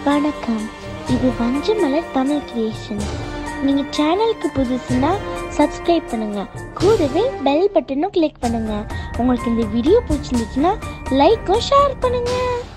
வணக்கம் இது வஞ்சமலர் தமிழ் கிரியேஷன் நீங்க சேனலுக்கு புதுசுன்னா சப்ஸ்கிரைப் பண்ணுங்க கூடவே பெல் பட்டனும் கிளிக் பண்ணுங்க உங்களுக்கு இந்த வீடியோ பிடிச்சிருந்துச்சுன்னா லைக்கும் ஷேர் பண்ணுங்க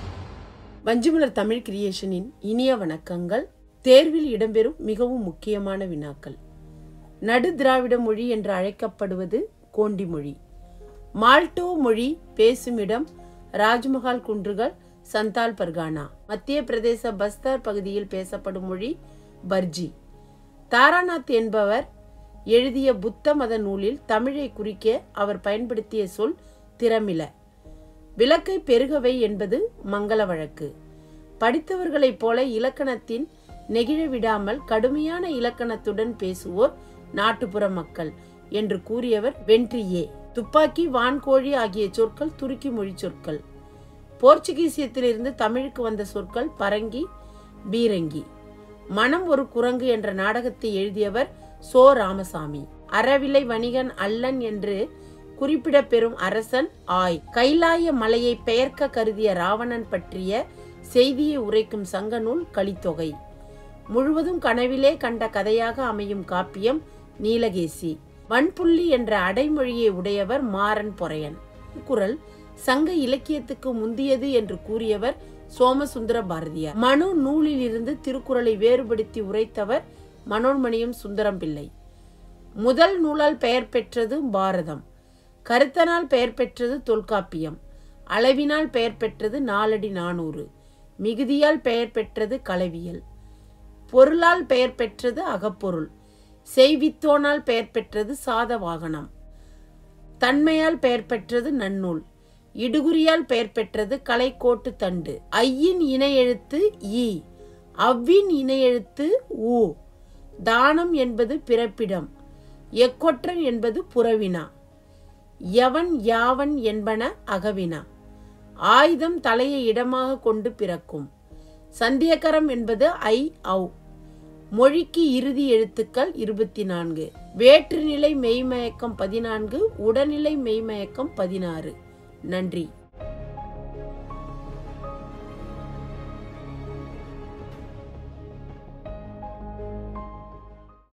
வஞ்சிமலர் தமிழ் கிரியேஷனின் இனிய வணக்கங்கள் தேர்வில் இடம்பெறும் மிகவும் முக்கியமான வினாக்கள் நடு திராவிட மொழி என்று அழைக்கப்படுவது கோண்டி மொழி மால்டோ மொழி பேசும் இடம் ராஜ்மஹால் குன்றுகள் சந்தால் பர்கானா மத்திய பிரதேச பஸ்தார் பகுதியில் பேசப்படும் மொழி பர்ஜி தாராநாத் என்பவர் எழுதிய புத்த மத நூலில் தமிழை குறிக்க அவர் பயன்படுத்திய சொல் திறமில விளக்கை பெருகவை என்பது மங்கள வழக்கு படித்தவர்களைப் போல இலக்கணத்தின் நெகிழ விடாமல் கடுமையான இலக்கணத்துடன் பேசுவோர் நாட்டுப்புற மக்கள் என்று கூறியவர் வென்ட்ரியே துப்பாக்கி வான்கோழி ஆகிய சொற்கள் துருக்கி மொழி சொற்கள் போர்ச்சுகீசியத்திலிருந்து தமிழுக்கு வந்த சொற்கள் பரங்கி பீரங்கி மனம் ஒரு குரங்கு என்ற நாடகத்தை எழுதியவர் சோ ராமசாமி அறவிலை வணிகன் அல்லன் என்று குறிப்பிடப் பெறும் அரசன் ஆய் கைலாய மலையை பெயர்க்க கருதிய ராவணன் பற்றிய செய்தியை உரைக்கும் சங்க நூல் கலித்தொகை முழுவதும் கனவிலே கண்ட கதையாக அமையும் காப்பியம் நீலகேசி வன்புள்ளி என்ற அடைமொழியை உடையவர் மாறன் பொறையன் குரல் சங்க இலக்கியத்துக்கு முந்தியது என்று கூறியவர் சோமசுந்தர பாரதியார் மனு நூலில் இருந்து திருக்குறளை வேறுபடுத்தி உரைத்தவர் மனோன்மணியம் சுந்தரம் பிள்ளை முதல் நூலால் பெயர் பெற்றது பாரதம் கருத்தனால் பெயர் பெற்றது தொல்காப்பியம் அளவினால் பெயர் பெற்றது நாலடி நானூறு மிகுதியால் பெயர் பெற்றது களவியல் பொருளால் பெயர் பெற்றது அகப்பொருள் செய்வித்தோனால் பெயர் பெற்றது சாதவாகனம் தன்மையால் பெயர் பெற்றது நன்னூல் இடுகுறியால் பெயர் பெற்றது கலைக்கோட்டு தண்டு ஐயின் இணை எழுத்து ஈ அவ்வின் இணை எழுத்து ஊ தானம் என்பது பிறப்பிடம் எக்கொற்றன் என்பது புறவினா எவன் யாவன் என்பன அகவினா ஆயுதம் தலையை இடமாக கொண்டு பிறக்கும் சந்தியகரம் என்பது ஐ ஔ மொழிக்கு இறுதி எழுத்துக்கள் இருபத்தி நான்கு வேற்றுநிலை மெய்மயக்கம் பதினான்கு உடல்நிலை மெய்மயக்கம் பதினாறு நன்றி